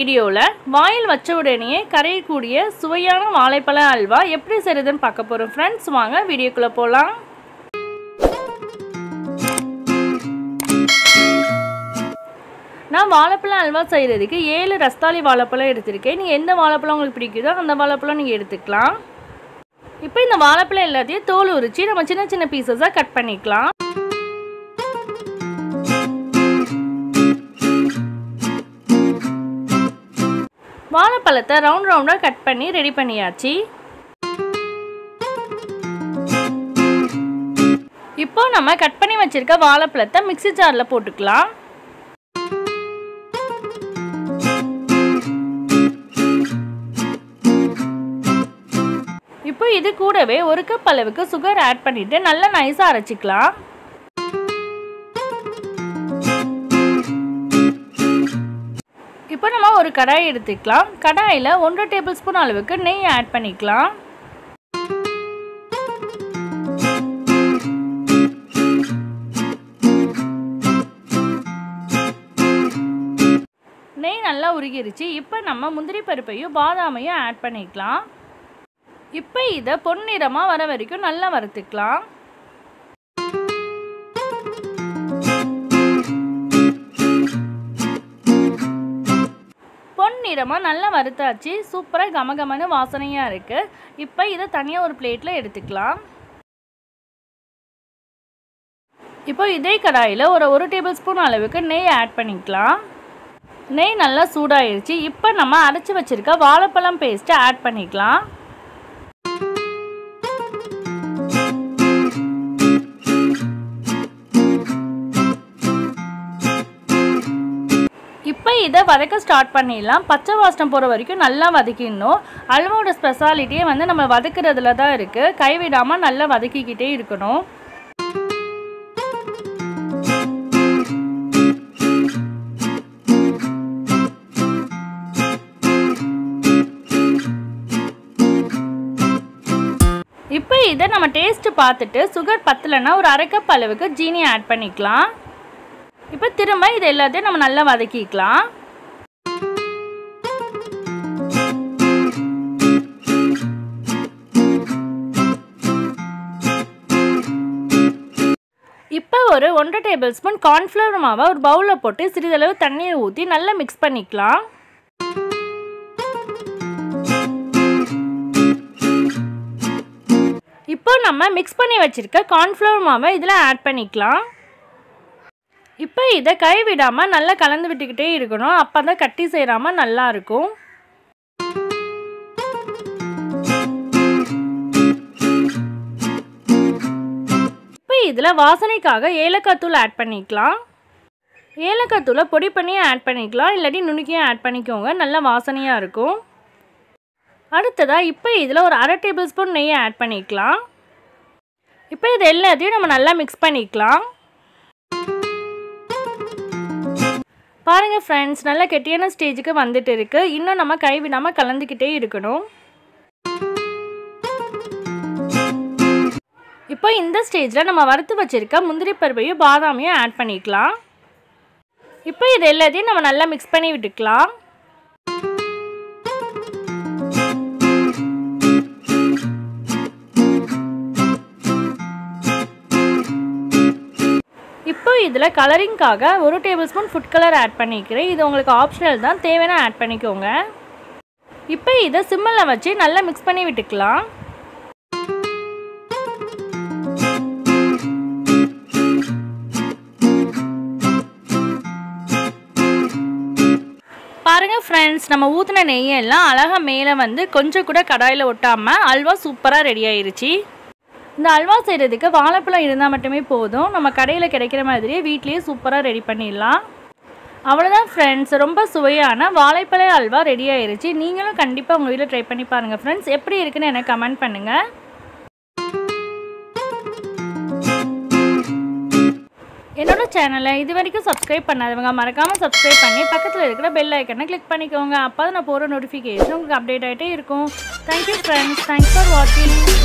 வீடியோவில் வாயில் வச்ச உடனேயே கரையக்கூடிய சுவையான வாழைப்பழ அல்வா எப்படி செய்கிறதுன்னு பார்க்க போகிறோம் ஃப்ரெண்ட்ஸ் வாங்க வீடியோக்குள்ளே போகலாம் நான் வாழைப்பழம் அல்வா செய்கிறதுக்கு ஏழு ரஸ்தாளி வாழைப்பழம் எடுத்திருக்கேன் நீங்கள் எந்த வாழைப்பழம் உங்களுக்கு பிடிக்குதோ அந்த வாழைப்பழம் நீங்கள் எடுத்துக்கலாம் இப்போ இந்த வாழைப்பழம் எல்லாத்தையும் தோல் உரித்து நம்ம சின்ன சின்ன பீசஸாக கட் பண்ணிக்கலாம் வாழைப்பழத்தை ரவுண்ட் ரவுண்டாக கட் பண்ணி ரெடி பண்ணியாச்சு இப்போ நம்ம கட் பண்ணி வச்சிருக்க வாழைப்பழத்தை மிக்சி ஜாரில் போட்டுக்கலாம் இப்போ இது கூடவே ஒரு கப் அளவுக்கு சுகர் ஆட் பண்ணிட்டு நல்லா நைஸாக அரைச்சிக்கலாம் இப்போ நம்ம ஒரு கடாய் எடுத்துக்கலாம் கடாயில் ஒன்றரை டேபிள் ஸ்பூன் அளவுக்கு நெய் ஆட் பண்ணிக்கலாம் நெய் நல்லா உருகிருச்சு இப்போ நம்ம முந்திரி பருப்பையும் பாதாமையும் ஆட் பண்ணிக்கலாம் இப்போ இதை பொன்னிறமாக வர வரைக்கும் நல்லா வறுத்துக்கலாம் பொன்னிறமாக நல்லா வறுத்தாச்சு சூப்பராக கமகமன்னு வாசனையாக இருக்குது இப்போ இதை தனியாக ஒரு பிளேட்டில் எடுத்துக்கலாம் இப்போ இதே கடாயில் ஒரு ஒரு டேபிள் ஸ்பூன் அளவுக்கு நெய் ஆட் பண்ணிக்கலாம் நெய் நல்லா சூடாயிருச்சு இப்போ நம்ம அரைச்சி வச்சுருக்க வாழைப்பழம் பேஸ்ட்டை ஆட் பண்ணிக்கலாம் இப்போ இதை வதக்க ஸ்டார்ட் பண்ணிடலாம் பச்சை வாசனம் போகிற வரைக்கும் நல்லா வதக்கிடணும் அல்வாவோட ஸ்பெஷாலிட்டியே வந்து நம்ம வதக்குறதுல தான் இருக்குது கைவிடாமல் நல்லா வதக்கிக்கிட்டே இருக்கணும் இப்போ இதை நம்ம டேஸ்ட்டு பார்த்துட்டு சுகர் பத்தலைன்னா ஒரு அரை கப் அளவுக்கு ஜீனி ஆட் பண்ணிக்கலாம் இப்போ திரும்ப இது எல்லாத்தையும் நம்ம நல்லா வதக்கிக்கலாம் இப்போ ஒரு ஒன்றரை டேபிள் ஸ்பூன் கார்ன்ஃப்ளவர் மாவை ஒரு பவுலில் போட்டு சிறிதளவு தண்ணியை ஊற்றி நல்லா மிக்ஸ் பண்ணிக்கலாம் இப்போ நம்ம மிக்ஸ் பண்ணி வச்சுருக்க கார்ன்ஃப்ளவர் மாவை இதில் ஆட் பண்ணிக்கலாம் இப்போ இதை கை விடாமல் நல்லா கலந்து விட்டுக்கிட்டே இருக்கணும் அப்போ தான் கட்டி சேராமல் நல்லா இருக்கும் இப்போ இதில் வாசனைக்காக ஏலக்காய் தூள் ஆட் பண்ணிக்கலாம் ஏலக்காய் தூளை பொடி பண்ணியும் ஆட் பண்ணிக்கலாம் இல்லாட்டி நுணுக்கியும் ஆட் பண்ணிக்கோங்க நல்லா வாசனையாக இருக்கும் அடுத்ததாக இப்போ இதில் ஒரு அரை டேபிள் ஸ்பூன் நெய்யை ஆட் பண்ணிக்கலாம் இப்போ இது எல்லாத்தையும் நம்ம நல்லா மிக்ஸ் பண்ணிக்கலாம் பாருங்கள் ஃப்ரெண்ட்ஸ் நல்லா கெட்டியான ஸ்டேஜுக்கு வந்துட்டு இருக்குது இன்னும் நம்ம கைவிடாமல் கலந்துக்கிட்டே இருக்கணும் இப்போ இந்த ஸ்டேஜில் நம்ம வறுத்து வச்சுருக்க முந்திரி பருப்பையும் பாதாமையும் ஆட் பண்ணிக்கலாம் இப்போ இது எல்லாத்தையும் நம்ம நல்லா மிக்ஸ் பண்ணி விட்டுக்கலாம் இப்போ இதில் கலரிங்காக ஒரு tablespoon food colour add பண்ணிக்கிறேன் இது உங்களுக்கு ஆப்ஷனல் தான் தேவையான ஆட் பண்ணிக்கோங்க இப்போ இதை சிம்மில் வச்சு நல்லா மிக்ஸ் பண்ணி விட்டுக்கலாம் பாருங்கள் ஃப்ரெண்ட்ஸ் நம்ம ஊற்றின நெய்யெல்லாம் அழகாக மேலே வந்து கொஞ்சம் கூட கடாயில் ஒட்டாமல் அல்வா சூப்பராக ரெடி ஆயிருச்சு இந்த அல்வா செய்கிறதுக்கு வாழைப்பழம் இருந்தால் மட்டுமே போதும் நம்ம கடையில் கிடைக்கிற மாதிரியே வீட்லேயே சூப்பராக ரெடி பண்ணிடலாம் அவ்வளோதான் ஃப்ரெண்ட்ஸ் ரொம்ப சுவையான வாழைப்பழ அல்வா ரெடி ஆயிருச்சு நீங்களும் கண்டிப்பாக உங்கள் வீட்டில் ட்ரை பண்ணி பாருங்கள் ஃப்ரெண்ட்ஸ் எப்படி இருக்குன்னு எனக்கு கமெண்ட் பண்ணுங்கள் என்னோட சேனலை இது வரைக்கும் சப்ஸ்கிரைப் பண்ணாதவங்க மறக்காமல் சப்ஸ்கிரைப் பண்ணி பக்கத்தில் இருக்கிற பெல் ஐக்கனை கிளிக் பண்ணிக்கோங்க அப்போ தான் நான் போகிற நோட்டிஃபிகேஷன் உங்களுக்கு அப்டேட் ஆகிட்டே இருக்கும் தேங்க்யூ ஃப்ரெண்ட்ஸ் தேங்க்ஸ் ஃபார் வாட்சிங்